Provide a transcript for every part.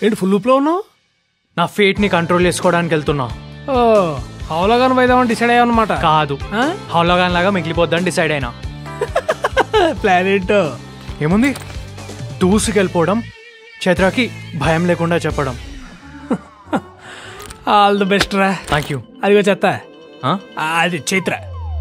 ఏంటి ఫుల్ ఊపులో ఉన్నావు నా ఫేట్ని కంట్రోల్ చేసుకోవడానికి వెళ్తున్నా ఓ హౌలగాను పోయిదామని డిసైడ్ అయ్యావన్నమాట కాదు హౌలగాన్ లాగా మిగిలిపోద్దని డిసైడ్ అయినా ప్లాన్ ఏంటో ఏముంది దూసుకెళ్ళిపోవడం చైత్రకి భయం లేకుండా చెప్పడం ఆల్ ది బెస్ట్ రా థ్యాంక్ యూ అదిగో చెత్త అది చైత్ర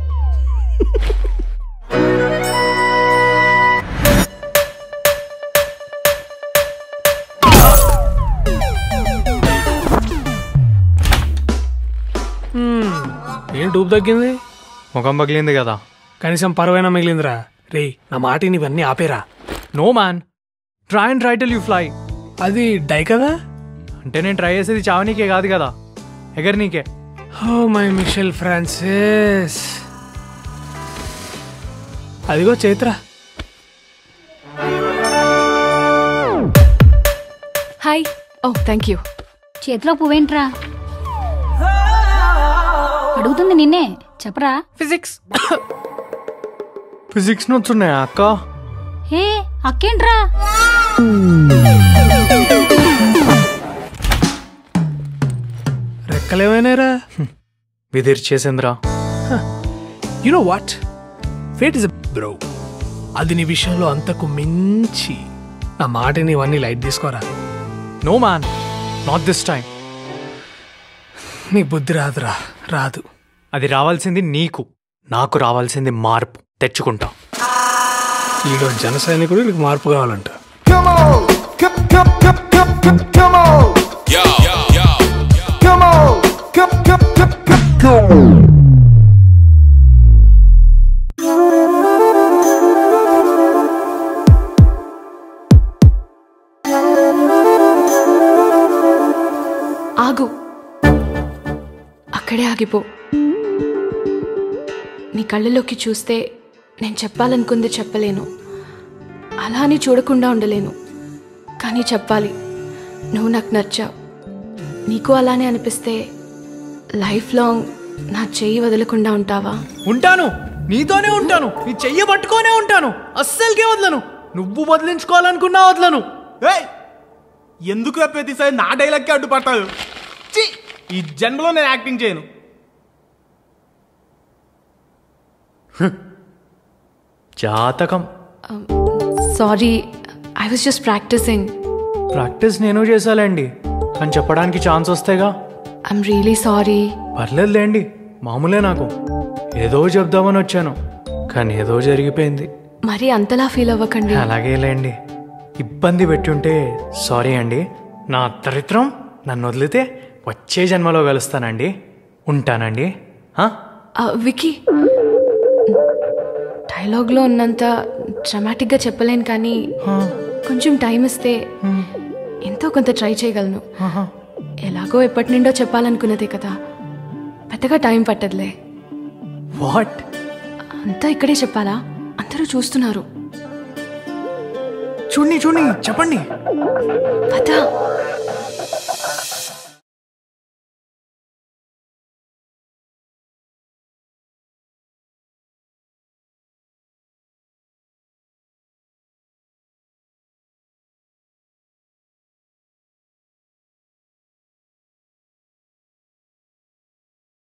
హ్మ్, ఏం డూబ్ తగ్గింది ముఖం పగిలింది కదా కనీసం పరువైనా మిగిలిందిరా రే నా మాటిని ఇవన్నీ ఆపేరా no man try and try till you fly అది డై కదా అంటే నేను ట్రై చేసేది చావనీకే కాదు కదా ఎగరనీకే ఓ మై మిషెల్ ఫ్రాన్సిస్ అదిగో Chaitra hi oh thank you చేతిలో పువ్వేంట్రా అడుగుతుంది నిన్నే చెప్పరా ఫిజిక్స్ ఫిజిక్స్ నోట్స్ ఉన్నాయా అక్క హే అక్కేంట్రా రెక్కలేమైనారా విధిర్ చేసిందిరా you know what fate is bro అది నీ విషయంలో అంతకు మించి నా మాటని ఇవన్నీ లైట్ తీసుకోరా no man not this time నీ బుద్ధి రాదురా రాదు అది రావాల్సింది నీకు నాకు రావాల్సింది మార్పు తెచ్చుకుంటా ఈడో జన సైనికుడు నీకు మార్పు కావాలంట Come on, come, come, come, come, come, come on. Yo, yo, yo, Come on, come, come, come, come, come on. ఆగు అక్కడే ఆగిపో నీ కళ్ళలోకి చూస్తే నేను చెప్పాలనుకుంది చెప్పలేను అలా అని చూడకుండా ఉండలేను కానీ చెప్పాలి నువ్వు నాకు నచ్చావు నీకు అలానే అనిపిస్తే లైఫ్ లాంగ్ నా చెయ్యి వదలకుండా ఉంటావా ఉంటాను నీతోనే ఉంటాను నీ చెయ్యి పట్టుకోనే ఉంటాను అస్సలకే వదలను నువ్వు వదిలించుకోవాలనుకున్నా వదలను ఏయ్ ఎందుకు ప్రతిసారి నా డైలాగ్కి అడ్డుపడతావు ఛీ! ఈ జన్మలో నేను యాక్టింగ్ చేయను జాతకం sorry I was just practising practice నేను చేశాలండి కానీ చెప్పడానికి ఛాన్స్ వస్తేగా ఐఎమ్ రియలీ సారీ పర్లేదులేండి మామూలే నాకు ఏదో చెప్దామని వచ్చాను కానీ ఏదో జరిగిపోయింది మరి అంతలా ఫీల్ అవ్వకండి అలాగే లేండి ఇబ్బంది పెట్టుంటే సారీ అండి నా దరిద్రం నన్ను వదిలితే వచ్చే జన్మలో కలుస్తానండి ఉంటానండి ఆ? ఆ, వికీ డైలాగ్లో ఉన్నంత డ్రమాటిక్గా చెప్పలేను కానీ కొంచెం టైం ఇస్తే ఎంతో కొంత ట్రై చేయగలను ఎలాగో ఎప్పటి నుండో చెప్పాలనుకున్నదే కదా పెద్దగా టైం పట్టదులే వాట్ అంతా ఇక్కడే చెప్పాలా అందరూ చూస్తున్నారు చూడండి చూడండి చెప్పండి పద